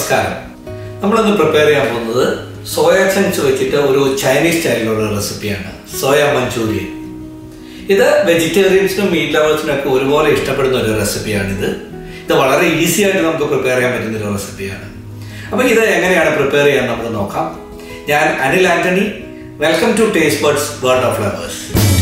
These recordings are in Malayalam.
നമസ്കാരം നമ്മളിന്ന് പ്രിപ്പയർ ചെയ്യാൻ പോകുന്നത് സോയ ചങ്ക്സ് വെച്ചിട്ട് ഒരു ചൈനീസ് സ്റ്റൈലിലുള്ള റെസിപ്പിയാണ് സോയ മഞ്ചൂരിയൻ ഇത് വെജിറ്റേറിയൻസിനും മീറ്റ് ലവേഴ്സിനും ഒക്കെ ഒരുപോലെ ഇഷ്ടപ്പെടുന്ന ഒരു റെസിപ്പിയാണിത് ഇത് വളരെ ഈസി ആയിട്ട് നമുക്ക് പ്രിപ്പയർ ചെയ്യാൻ പറ്റുന്ന ഒരു റെസിപ്പിയാണ് അപ്പോൾ ഇത് എങ്ങനെയാണ് പ്രിപ്പയർ ചെയ്യാൻ നമുക്ക് നോക്കാം ഞാൻ Anil Antony welcome to taste birds world of flowers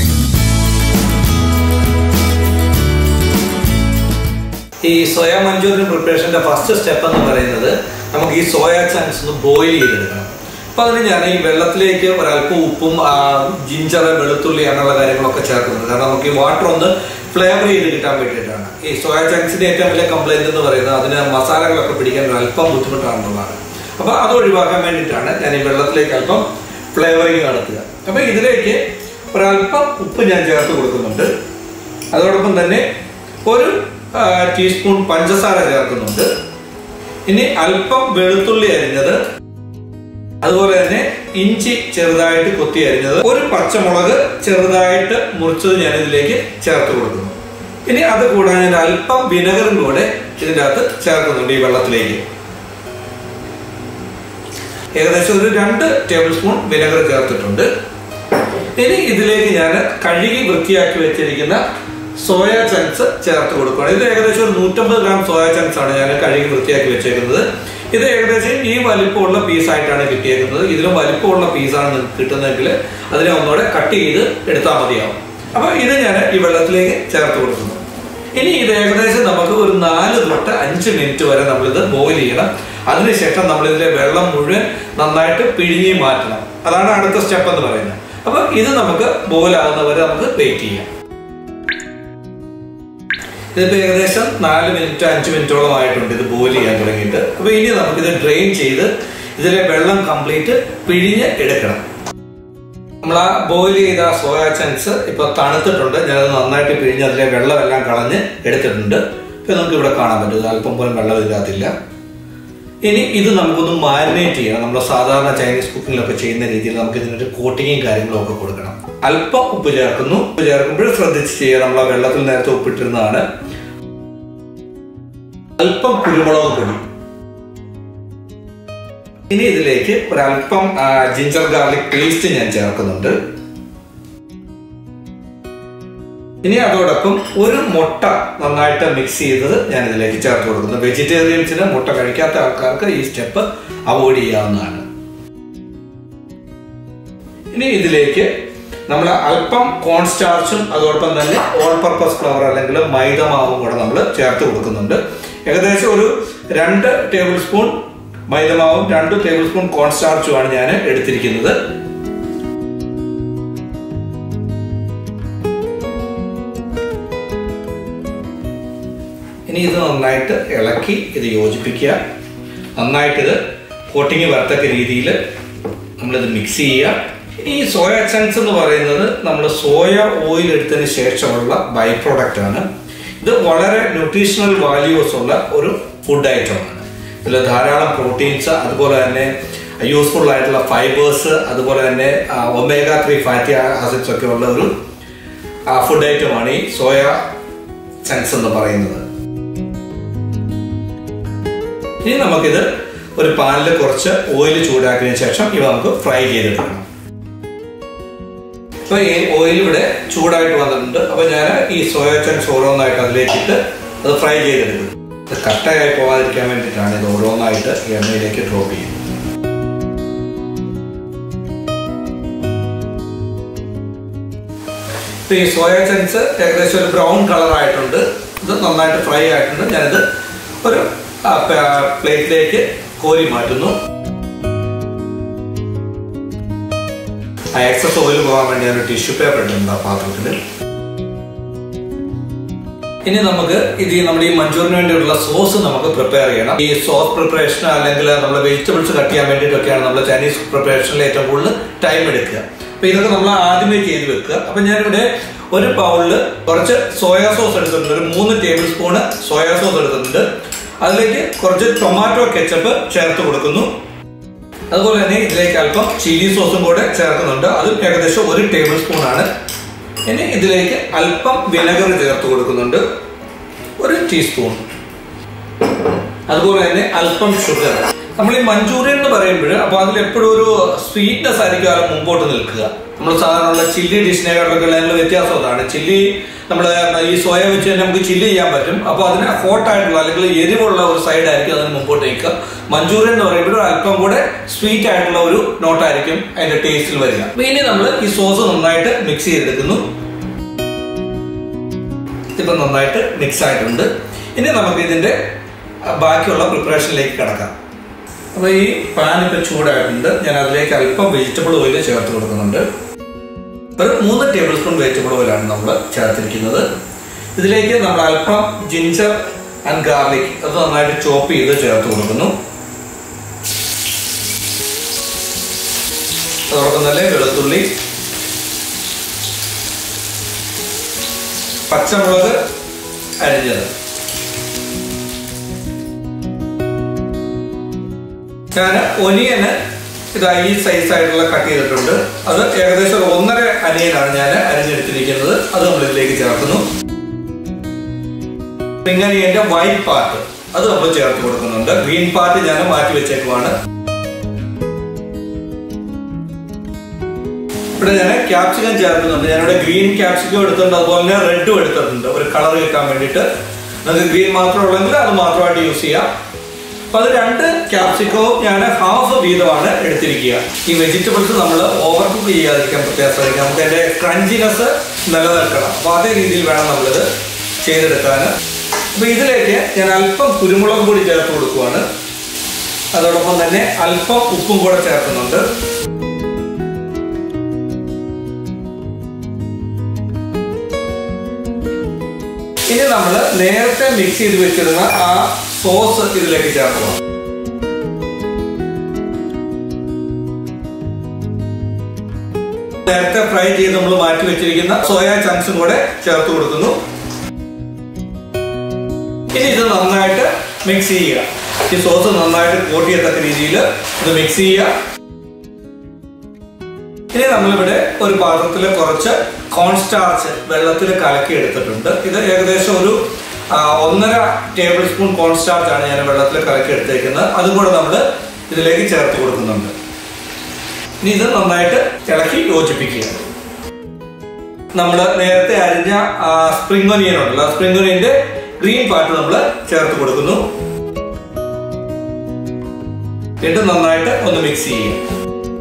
ഈ സോയ മഞ്ചൂരിയൻ പ്രിപ്പറേഷന്റെ ഫസ്റ്റ് സ്റ്റെപ്പ് എന്ന് പറയുന്നത് നമുക്ക് ഈ സോയ ചങ്ക്സ് ഒന്ന് ബോയിൽ ചെയ്തെടുക്കണം അപ്പൊ അതിന് ഞാൻ ഈ വെള്ളത്തിലേക്ക് ഒരല്പം ഉപ്പും ജിഞ്ചർ വെളുത്തുള്ളി അങ്ങനെയുള്ള കാര്യങ്ങളൊക്കെ ചേർക്കുന്നുണ്ട് കാരണം നമുക്ക് ഈ വാട്ടർ ഒന്ന് ഫ്ലേവർ ചെയ്ത് കിട്ടാൻ വേണ്ടിയിട്ടാണ് ഈ സോയ ചങ്ക്സിന്റെ ഏറ്റവും വലിയ കംപ്ലൈന്റ് എന്ന് പറയുന്നത് അതിന് മസാലകളൊക്കെ പിടിക്കാൻ ഒരു അല്പം ബുദ്ധിമുട്ടാണെന്നുള്ളതാണ് അപ്പൊ അത് ഒഴിവാക്കാൻ വേണ്ടിയിട്ടാണ് ഞാൻ ഈ വെള്ളത്തിലേക്ക് അല്പം ഫ്ലേവറിങ് നടത്തുക അപ്പൊ ഇതിലേക്ക് ഒരല്പം ഉപ്പ് ഞാൻ ചേർത്ത് കൊടുക്കുന്നുണ്ട് അതോടൊപ്പം തന്നെ ഒരു ടീസ്പൂൺ പഞ്ചസാര ചേർക്കുന്നുണ്ട് ഇനി അല്പം വെളുത്തുള്ളി അരിഞ്ഞത് അതുപോലെ തന്നെ ഇഞ്ചി ചെറുതായിട്ട് കൊത്തി അരിഞ്ഞത് ഒരു പച്ചമുളക് ചെറുതായിട്ട് മുറിച്ചത് ഞാൻ ഇതിലേക്ക് ചേർത്ത് കൊടുക്കുന്നു ഇനി അത് കൂടാതെ ഞാൻ അല്പം വിനെഗറും കൂടെ ഇതിൻ്റെ അകത്ത് ചേർക്കുന്നുണ്ട് ഈ വെള്ളത്തിലേക്ക് ഏകദേശം ഒരു രണ്ട് ടേബിൾ സ്പൂൺ വിനെഗർ ചേർത്തിട്ടുണ്ട് ഇനി ഇതിലേക്ക് ഞാൻ കഴുകി വൃത്തിയാക്കി വെച്ചിരിക്കുന്ന സോയ ചങ്ക്സ് ചേർത്ത് കൊടുക്കുകയാണ് ഇത് ഏകദേശം ഒരു നൂറ്റമ്പത് ഗ്രാം സോയ ചങ്ക്സ് ആണ് ഞാൻ കഴുകി വൃത്തിയാക്കി വെച്ചേക്കുന്നത് ഇത് ഏകദേശം ഈ വലിപ്പമുള്ള പീസായിട്ടാണ് കിട്ടിയേക്കുന്നത് ഇതിലും വലിപ്പമുള്ള പീസാണ് നിങ്ങൾക്ക് കിട്ടുന്നതെങ്കിൽ അതിനെ ഒന്നുകൂടെ കട്ട് ചെയ്ത് എടുത്താൽ മതിയാവും അപ്പൊ ഇത് ഞാൻ ഈ വെള്ളത്തിലേക്ക് ചേർത്ത് കൊടുക്കുന്നു ഇനി ഇത് ഏകദേശം നമുക്ക് ഒരു നാല് തൊട്ട് അഞ്ച് മിനിറ്റ് വരെ നമ്മളിത് ബോയിൽ ചെയ്യണം അതിനുശേഷം നമ്മൾ ഇതിലെ വെള്ളം മുഴുവൻ നന്നായിട്ട് പിഴിഞ്ഞ് മാറ്റണം അതാണ് അടുത്ത സ്റ്റെപ്പ് എന്ന് പറയുന്നത് അപ്പൊ ഇത് നമുക്ക് ബോയിൽ ആകുന്നവരെ നമുക്ക് വെയിറ്റ് ചെയ്യാം ഇതിപ്പോ ഏകദേശം നാല് മിനിറ്റ് അഞ്ച് മിനിറ്റോളം ആയിട്ടുണ്ട് ഇത് ബോയിൽ ചെയ്യാൻ തുടങ്ങിയിട്ട് അപ്പൊ ഇനി നമുക്കിത് ഡ്രെയിൻ ചെയ്ത് ഇതിലെ വെള്ളം കംപ്ലീറ്റ് പിഴിഞ്ഞ് എടുക്കണം നമ്മൾ ആ ബോയിൽ ചെയ്ത സോയ ചങ്ക്സ് ഇപ്പൊ തണുത്തിട്ടുണ്ട് ഞാനത് നന്നായിട്ട് പിഴിഞ്ഞ് അതിലെ വെള്ളമെല്ലാം കളഞ്ഞ് എടുത്തിട്ടുണ്ട് ഇപ്പൊ നമുക്ക് ഇവിടെ കാണാൻ പറ്റും അല്പം പോലും വെള്ളം ഇതിനകത്തില്ല ഇനി ഇത് നമുക്കൊന്ന് മാരിനേറ്റ് ചെയ്യണം നമ്മൾ സാധാരണ ചൈനീസ് കുക്കിങ്ങിലൊക്കെ ചെയ്യുന്ന രീതിയിൽ നമുക്ക് ഇതിനൊരു കോട്ടിങ്ങും കാര്യങ്ങളും ഒക്കെ കൊടുക്കണം അല്പം ഉപ്പ് ചേർക്കുന്നു ഉപ്പ് ചേർക്കുമ്പോൾ ശ്രദ്ധിച്ച് ചെയ്യുക നമ്മൾ ആ വെള്ളത്തിൽ നേരത്തെ ഉപ്പിട്ടിരുന്നതാണ് അല്പം കുരുമുളക് പൊടി ഇനി ഇതിലേക്ക് ഒരല്പം ജിഞ്ചർ ഗാർലിക് പേസ്റ്റ് ഞാൻ ചേർക്കുന്നുണ്ട് ഇനി അതോടൊപ്പം ഒരു മുട്ട നന്നായിട്ട് മിക്സ് ചെയ്തത് ഞാൻ ഇതിലേക്ക് ചേർത്ത് കൊടുക്കുന്നു വെജിറ്റേറിയൻസിന് മുട്ട കഴിക്കാത്ത ആൾക്കാർക്ക് ഈ സ്റ്റെപ്പ് അവോയ്ഡ് ചെയ്യാവുന്നതാണ് ഇനി ഇതിലേക്ക് നമ്മൾ അല്പം കോൺ സ്റ്റാർച്ചും അതോടൊപ്പം തന്നെ ഓൾ പർപ്പസ് ഫ്ലവർ അല്ലെങ്കിൽ മൈദ മാവും കൂടെ നമ്മൾ ചേർത്ത് കൊടുക്കുന്നുണ്ട് ഏകദേശം ഒരു രണ്ട് ടേബിൾ സ്പൂൺ മൈദമാവും രണ്ട് ടേബിൾ സ്പൂൺ കോൺ സ്റ്റാർച്ചുമാണ് ഞാൻ എടുത്തിരിക്കുന്നത് ഇനി ഇത് നന്നായിട്ട് ഇളക്കി ഇത് യോജിപ്പിക്കുക നന്നായിട്ട് ഇത് കോട്ടിങ് വരത്തക്ക രീതിയിൽ നമ്മളിത് മിക്സ് ചെയ്യുക ഈ സോയ ചങ്ക്സ് എന്ന് പറയുന്നത് നമ്മൾ സോയ ഓയിൽ എടുത്തതിന് ശേഷമുള്ള ബൈ പ്രോഡക്റ്റ് ആണ് ഇത് വളരെ ന്യൂട്രീഷണൽ വാല്യൂസ് ഉള്ള ഒരു ഫുഡ് ഐറ്റമാണ് ഇതിൽ ധാരാളം പ്രോട്ടീൻസ് അതുപോലെ തന്നെ യൂസ്ഫുൾ ആയിട്ടുള്ള ഫൈബേഴ്സ് അതുപോലെ തന്നെ ഒമേഗ ത്രീ ഫാറ്റി ആസിഡ്സ് ഒക്കെ ഉള്ള ഒരു ഫുഡ് ഐറ്റമാണ് ഈ സോയ ചങ്ക്സ് എന്ന് പറയുന്നത് ഇനി നമുക്കിത് ഒരു പാനിൽ കുറച്ച് ഓയിൽ ചൂടാക്കിയതിനു ശേഷം ഇവ നമുക്ക് ഫ്രൈ ചെയ്തെടുക്കണം അപ്പൊ ഈ ഓയിൽ ഇവിടെ ചൂടായിട്ട് വന്നിട്ടുണ്ട് അപ്പൊ ഞാൻ ഈ സോയ ചങ്ക്സ് ഓരോന്നായിട്ട് അതിലേക്കിട്ട് അത് ഫ്രൈ ചെയ്തെടുക്കും ഇത് കട്ടയായി പോകാതിരിക്കാൻ വേണ്ടിയിട്ടാണ് ഇത് ഓരോന്നായിട്ട് ഈ എണ്ണയിലേക്ക് ഡ്രോപ്പ് ചെയ്യുന്നത് ഇപ്പൊ ഈ സോയ ചങ്ക്സ് ഏകദേശം ഒരു ബ്രൗൺ കളർ ആയിട്ടുണ്ട് ഇത് നന്നായിട്ട് ഫ്രൈ ആയിട്ടുണ്ട് ഞാനിത് ഒരു പ്ലേറ്റിലേക്ക് കോരി മാറ്റുന്നു ആ എക്സസ് ഓയിൽ പോകാൻ വേണ്ടി ഞാൻ ടിഷ്യൂ പേപ്പർ ഇടുന്നുണ്ട് ആ പാത്രത്തിൽ ഇനി നമുക്ക് ഇത് നമ്മുടെ ഈ മഞ്ചൂറിന് വേണ്ടിയുള്ള സോസ് നമുക്ക് പ്രിപ്പയർ ചെയ്യണം ഈ സോസ് പ്രിപ്പറേഷൻ അല്ലെങ്കിൽ നമ്മുടെ വെജിറ്റബിൾസ് കട്ട് ചെയ്യാൻ വേണ്ടിയിട്ടൊക്കെയാണ് നമ്മൾ ചൈനീസ് പ്രിപ്പറേഷനിൽ ഏറ്റവും കൂടുതൽ ടൈം എടുക്കുക അപ്പൊ ഇതൊക്കെ നമ്മൾ ആദ്യമേ ചെയ്ത് വെക്കുക അപ്പൊ ഞാനിവിടെ ഒരു ബൗളില് കുറച്ച് സോയാ സോസ് എടുത്തിട്ടുണ്ട് ഒരു മൂന്ന് ടേബിൾ സ്പൂണ് സോയാ സോസ് എടുത്തിട്ടുണ്ട് അതിലേക്ക് കുറച്ച് ടൊമാറ്റോ കെച്ചപ്പ് ചേർത്ത് കൊടുക്കുന്നു അതുപോലെ തന്നെ ഇതിലേക്ക് അല്പം ചില്ലി സോസും കൂടെ ചേർക്കുന്നുണ്ട് അതും ഏകദേശം ഒരു ടേബിൾ സ്പൂൺ ആണ് ഇനി ഇതിലേക്ക് അല്പം വിനെഗർ ചേർത്ത് കൊടുക്കുന്നുണ്ട് ഒരു ടീസ്പൂൺ അതുപോലെ തന്നെ അല്പം ഷുഗർ നമ്മൾ ഈ മഞ്ചൂരിയൻ എന്ന് പറയുമ്പോൾ അപ്പൊ അതിൽ എപ്പോഴും ഒരു സ്വീറ്റ്നെസ് ആയിരിക്കും അത് മുമ്പോട്ട് നിൽക്കുക നമ്മൾ സാധാരണ ചില്ലി ഡിഷിനെക്കാളൊക്കെ ഉള്ള വ്യത്യാസം അതാണ് ചില്ലി നമ്മൾ ഈ സോയ വെച്ച് തന്നെ നമുക്ക് ചില്ലി ചെയ്യാൻ പറ്റും അപ്പോൾ അതിന് ഹോട്ട് ആയിട്ടുള്ള അല്ലെങ്കിൽ എരിവുള്ള ഒരു സൈഡ് ആയിരിക്കും അതിന് മുമ്പോട്ട് നിൽക്കുക മഞ്ചൂരിയൻ എന്ന് പറയുമ്പോൾ അല്പം കൂടെ സ്വീറ്റ് ആയിട്ടുള്ള ഒരു നോട്ടായിരിക്കും അതിന്റെ ടേസ്റ്റിൽ വരിക അപ്പൊ ഇനി നമ്മൾ ഈ സോസ് നന്നായിട്ട് മിക്സ് ചെയ്തെടുക്കുന്നു ഇപ്പൊ നന്നായിട്ട് മിക്സ് ആയിട്ടുണ്ട് ഇനി നമുക്ക് ഇതിന്റെ ബാക്കിയുള്ള പ്രിപ്പറേഷനിലേക്ക് കിടക്കാം അപ്പോൾ ഈ പാൻ ഇപ്പം ചൂടായിട്ടുണ്ട് ഞാൻ അതിലേക്ക് അല്പം വെജിറ്റബിൾ ഓയിൽ ചേർത്ത് കൊടുക്കുന്നുണ്ട് ഒരു മൂന്ന് ടേബിൾ സ്പൂൺ വെജിറ്റബിൾ ഓയിലാണ് നമ്മൾ ചേർത്തിരിക്കുന്നത് ഇതിലേക്ക് നമ്മൾ അല്പം ജിഞ്ചർ ആൻഡ് ഗാർലിക് അത് നന്നായിട്ട് ചോപ്പ് ചെയ്ത് ചേർത്ത് കൊടുക്കുന്നു അതോടൊപ്പം തന്നെ വെളുത്തുള്ളി പച്ചമുളക് അരിഞ്ഞത് ഞാൻ ഒനിയന് ഇതാ ഈ സൈസ് ആയിട്ടുള്ള കട്ട് ചെയ്തിട്ടുണ്ട് അത് ഏകദേശം ഒരു ഒന്നര അനിയനാണ് ഞാൻ അരിഞ്ഞെടുത്തിരിക്കുന്നത് അത് നമ്മൾ ഇതിലേക്ക് ചേർക്കുന്നു പിങ്ങനിയന്റെ വൈറ്റ് പാർട്ട് അത് നമ്മൾ ചേർത്ത് കൊടുക്കുന്നുണ്ട് ഗ്രീൻ പാർട്ട് ഞാൻ മാറ്റി വെച്ചേക്കുവാണ് ഇവിടെ ഞാൻ ക്യാപ്സിക്കം ചേർക്കുന്നുണ്ട് ഞാനിവിടെ ഗ്രീൻ ക്യാപ്സിക്കം എടുത്തിട്ടുണ്ട് അതുപോലെ തന്നെ റെഡും എടുത്തിട്ടുണ്ട് ഒരു കളർ കിട്ടാൻ വേണ്ടിയിട്ട് നിങ്ങൾക്ക് ഗ്രീൻ മാത്രം ഉള്ളെങ്കിൽ അത് മാത്രമായിട്ട് യൂസ് ചെയ്യാം അപ്പൊ അത് രണ്ട് ക്യാപ്സിക്കവും ഞാൻ ഹാഫ് വീതമാണ് എടുത്തിരിക്കുക ഈ വെജിറ്റബിൾസ് നമ്മൾ ഓവർ കുക്ക് ചെയ്യാതിരിക്കാൻ പ്രത്യേകം ശ്രദ്ധിക്കാം നമുക്ക് അതിന്റെ ക്രഞ്ചിനെസ് നിലനിൽക്കണം അപ്പൊ അതേ രീതിയിൽ വേണം നമ്മളിത് ചെയ്തെടുക്കാൻ അപ്പൊ ഇതിലേക്ക് ഞാൻ അല്പം കുരുമുളക് പൊടി ചേർത്ത് കൊടുക്കുവാണ് അതോടൊപ്പം തന്നെ അല്പം ഉപ്പും കൂടെ ചേർക്കുന്നുണ്ട് ഇനി നമ്മൾ നേരത്തെ മിക്സ് ചെയ്ത് വെച്ചിരുന്ന ആ സോസ് ഇതിലേക്ക് ചേർക്കണം നേരത്തെ ഫ്രൈ ചെയ്ത് നമ്മൾ മാറ്റി വെച്ചിരിക്കുന്ന സോയ ചങ്ക്സും കൂടെ ചേർത്ത് കൊടുക്കുന്നു ഇനി ഇത് നന്നായിട്ട് മിക്സ് ചെയ്യുക ഈ സോസ് നന്നായിട്ട് കോട്ട് ചെയ്യത്തക്ക രീതിയിൽ ഇത് മിക്സ് ചെയ്യുക ഇനി നമ്മളിവിടെ ഒരു പാത്രത്തിൽ കുറച്ച് കോൺസ്റ്റാർച്ച് വെള്ളത്തിൽ കലക്കി എടുത്തിട്ടുണ്ട് ഇത് ഏകദേശം ഒരു ആ, ഒന്നര ടേബിൾ സ്പൂൺ കോൺസ്റ്റാർച്ച് ആണ് ഞാൻ വെള്ളത്തിൽ കലക്കി എടുത്തേക്കുന്നത് അതും കൂടെ നമ്മൾ ഇതിലേക്ക് ചേർത്ത് കൊടുക്കുന്നുണ്ട് ഇനി ഇത് നന്നായിട്ട് ഇളക്കി യോജിപ്പിക്കുക നമ്മൾ നേരത്തെ അരിഞ്ഞ സ്പ്രിംഗ് ഒനിയൻ ഉണ്ടല്ലോ ആ സ്പ്രിംഗ് ഒനിയന്റെ ഗ്രീൻ പാർട്ട് നമ്മൾ ചേർത്ത് കൊടുക്കുന്നു വീണ്ടും നന്നായിട്ട് ഒന്ന് മിക്സ് ചെയ്യുക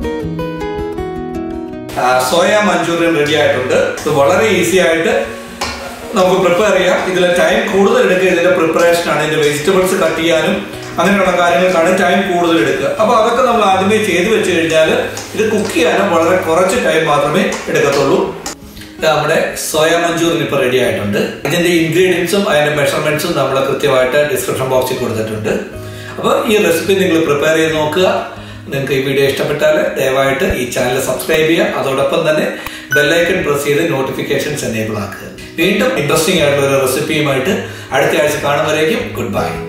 സോയ മഞ്ചൂരിയൻ റെഡി ആയിട്ടുണ്ട് ഇത് വളരെ ഈസി ആയിട്ട് നമുക്ക് പ്രിപ്പയർ ചെയ്യാം ഇതിൽ ടൈം കൂടുതൽ എടുക്കുക ഇതിന്റെ പ്രിപ്പറേഷൻ ആണ് ഇതിന്റെ വെജിറ്റബിൾസ് കട്ട് ചെയ്യാനും അങ്ങനെയുള്ള കാര്യങ്ങൾക്കാണ് ടൈം കൂടുതൽ എടുക്കുക അപ്പൊ അതൊക്കെ നമ്മൾ ആദ്യമേ ചെയ്തു വെച്ച് കഴിഞ്ഞാൽ ഇത് കുക്ക് ചെയ്യാനും വളരെ കുറച്ച് ടൈം മാത്രമേ എടുക്കത്തുള്ളൂ ഇത് നമ്മുടെ സോയ മഞ്ചൂറിയൻ ഇപ്പൊ റെഡി ആയിട്ടുണ്ട് ഇതിന്റെ ഇൻഗ്രീഡിയൻസും അതിന്റെ മെഷർമെന്റ്സും നമ്മൾ കൃത്യമായിട്ട് ഡിസ്ക്രിപ്ഷൻ ബോക്സിൽ കൊടുത്തിട്ടുണ്ട് അപ്പോൾ ഈ റെസിപ്പി നിങ്ങൾ പ്രിപ്പയർ ചെയ്ത് നോക്കുക നിങ്ങൾക്ക് ഈ വീഡിയോ ഇഷ്ടപ്പെട്ടാൽ ദയവായിട്ട് ഈ ചാനൽ സബ്സ്ക്രൈബ് ചെയ്യുക അതോടൊപ്പം തന്നെ ബെല്ലൈക്കൺ പ്രസ് ചെയ്ത് നോട്ടിഫിക്കേഷൻസ് എനേബിൾ ആക്കുക വീണ്ടും ഇൻട്രസ്റ്റിംഗ് ആയിട്ടുള്ള ഒരു റെസിപ്പിയുമായിട്ട് അടുത്ത ആഴ്ച കാണുമ്പോഴേക്കും ഗുഡ് ബൈ